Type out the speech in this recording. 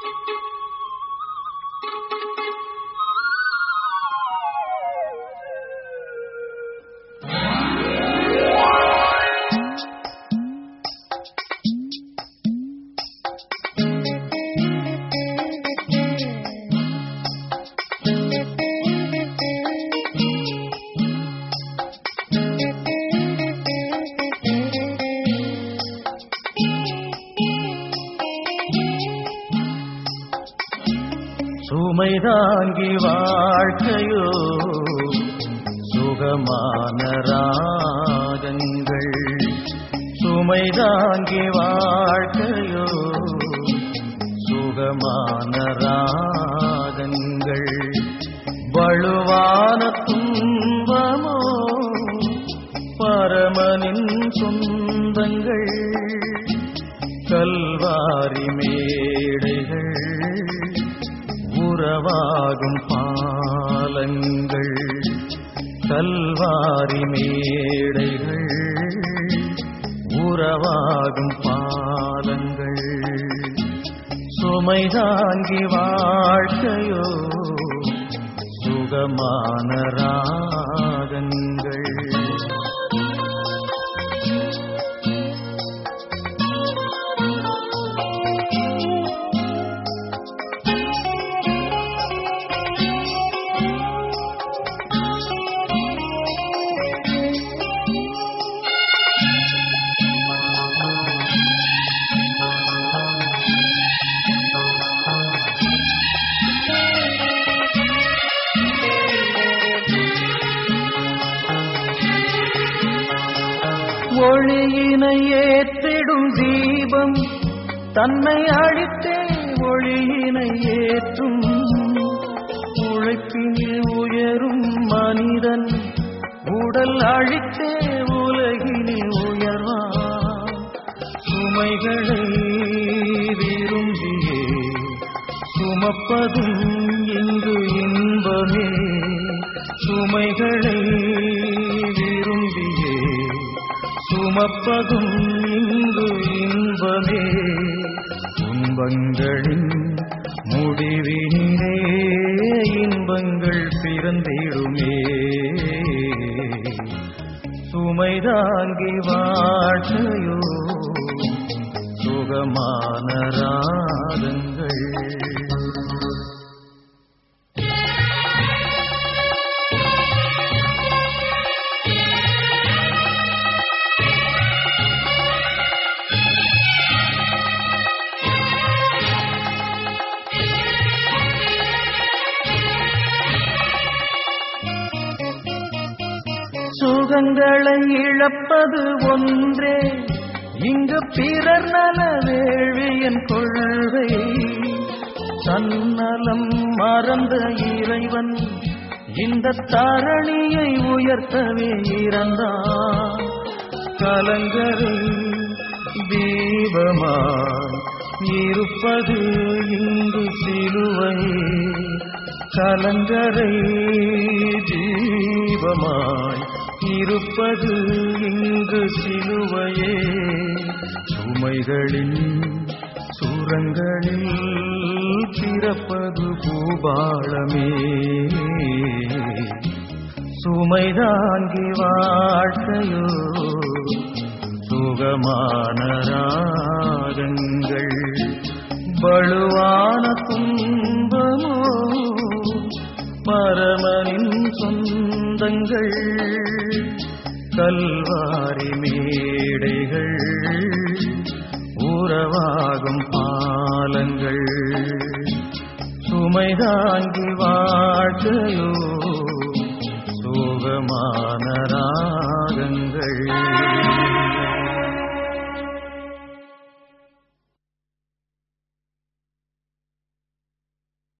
சுமை தாங்கி வாழ்க்கையோ சுகமான ராகங்கள் சுமை தாங்கி வாழ்க்கையோ சுகமான ராகங்கள் வலுவான துன்பமோ பரமனின் சொந்தங்கள் கல்வாரி மேடைகள் உறவாகும் பாலங்கள் கல்வாரி மேடைகள் உறவாகும் பாலங்கள் சுமை தாங்கி வாழ்க்கையோ சுகமான ராகங்கள் ஒளியினை ஏற்றிடும் தீபம் தன்னை அழித்தே ஒளியினை ஏற்றும் உழைப்பினில் உயரும் மனிதன் உடல் அழித்தே உலகினில் உயர்வான் சுமைகளை விரும்பியே சுமப்பதும் இங்கு இன்பமே சுமைகளை விரும்பியே சுமப்பதும் இங்கு இன்பமே துன்பங்களின் முடிவினிலே இன்பங்கள் பிறந்திடுமே சுமை தாங்கி வாழ்க்கையோ சுகமான ராகங்கள் சுகங்களை இழப்பது ஒன்றே இங்கு பிறர் நல வேள்வியன் கொள்கை தன்னலம் மறந்த இறைவன் இந்த தரணியை உயர்த்தவே இறந்தான் கலங்கரை தீபமாய் இருப்பது இங்கு சிலுவை கலங்கரை தீபமாய் இருப்பது இங்கு சிலுவையே சுமைகளின் சுரங்களில் பிறப்பது பூபாளமே சுமை தாங்கி வாழ்க்கையோ சுகமான ராகங்கள் வலுவான துன்பமோ பரமனின் சொந்தங்கள் கல்வாரி மேடைகள் உறவாகும் பாலங்கள் சுமை தாங்கி வாழ்க்கையோ சுகமான ராகங்கள்